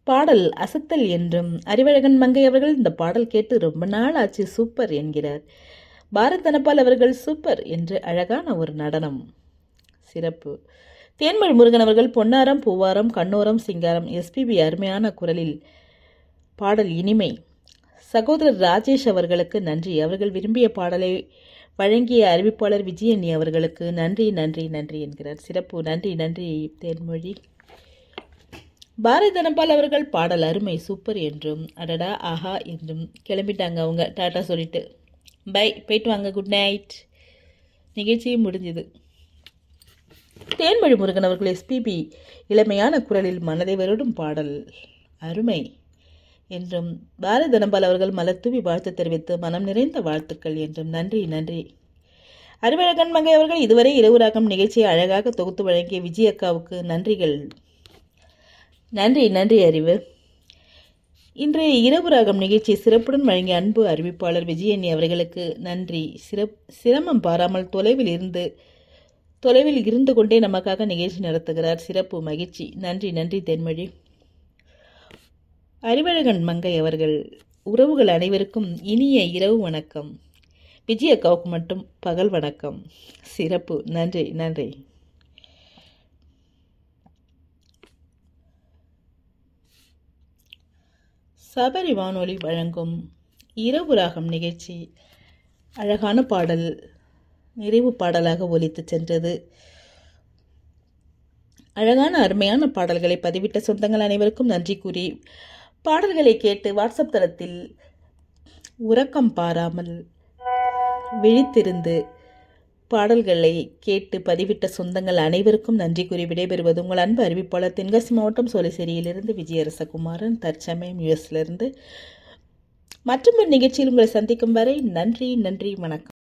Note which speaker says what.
Speaker 1: பாடல் அசத்தல் என்றும் அறிவழகன் மங்கை அவர்கள் இந்த பாடல் கேட்டு ரொம்ப நாள் ஆச்சு சூப்பர் என்கிறார் பாரத் தனபால் அவர்கள் சூப்பர் என்று அழகான ஒரு நடனம் சிறப்பு தேன்மொழி முருகன் அவர்கள் பொன்னாரம் பூவாரம் கண்ணோரம் சிங்காரம் எஸ்பிபி அருமையான குரலில் பாடல் இனிமை சகோதரர் ராஜேஷ் அவர்களுக்கு நன்றி அவர்கள் விரும்பிய பாடலை வழங்கிய அறிவிப்பாளர் விஜயண்ணி அவர்களுக்கு நன்றி நன்றி நன்றி என்கிறார் சிறப்பு நன்றி நன்றி தேன்மொழி பாரதி தனபால் அவர்கள் பாடல் அருமை சூப்பர் என்றும் அடடா ஆஹா என்றும் கிளம்பிட்டாங்க அவங்க டாட்டா சொல்லிட்டு பை போயிட்டு வாங்க குட் நைட் நிகழ்ச்சியும் முடிஞ்சுது தேன்மொழி முருகன் அவர்கள் எஸ்பிபி இளமையான குரலில் மனதை வருடும் பாடல் அருமை என்றும் பாரதி தனபால் அவர்கள் மலர்தூவி வாழ்த்து தெரிவித்து மனம் நிறைந்த வாழ்த்துக்கள் என்றும் நன்றி நன்றி அறிவழகன் மங்கை அவர்கள் இதுவரை இரவு ராகம் நிகழ்ச்சியை அழகாக தொகுத்து வழங்கிய விஜய் அக்காவுக்கு நன்றிகள் நன்றி நன்றி அறிவு இன்றைய இரவு ராகம் நிகழ்ச்சி சிறப்புடன் வழங்கிய அன்பு அறிவிப்பாளர் விஜயண்ணி அவர்களுக்கு நன்றி சிறப் சிரமம் பாராமல் தொலைவில் இருந்து தொலைவில் இருந்து கொண்டே நமக்காக நிகழ்ச்சி நடத்துகிறார் சிறப்பு மகிழ்ச்சி நன்றி நன்றி தென்மொழி அறிவழகன் மங்கை அவர்கள் உறவுகள் அனைவருக்கும் இனிய இரவு வணக்கம் விஜய் அக்காவுக்கு மட்டும் பகல் வணக்கம் சிறப்பு நன்றி நன்றி சபரி வானொலி வழங்கும் இரவு ராகம் நிகழ்ச்சி அழகான பாடல் நிறைவு பாடலாக ஒலித்து சென்றது அழகான அருமையான பாடல்களை பதிவிட்ட சொந்தங்கள் அனைவருக்கும் நன்றி கூறி பாடல்களை கேட்டு வாட்ஸ்அப் தளத்தில் உறக்கம் பாராமல் விழித்திருந்து பாடல்களை கேட்டு பதிவிட்ட சொந்தங்கள் அனைவருக்கும் நன்றி கூறி விடைபெறுவது உங்கள் அன்பு அறிவிப்பாளர் தென்காசி மாவட்டம் சோலைசேரியிலிருந்து விஜயரசகுமாரன் தற்சமயம் யுஎஸ்லேருந்து மற்றும் ஒரு நிகழ்ச்சியில் உங்களை சந்திக்கும் வரை நன்றி நன்றி வணக்கம்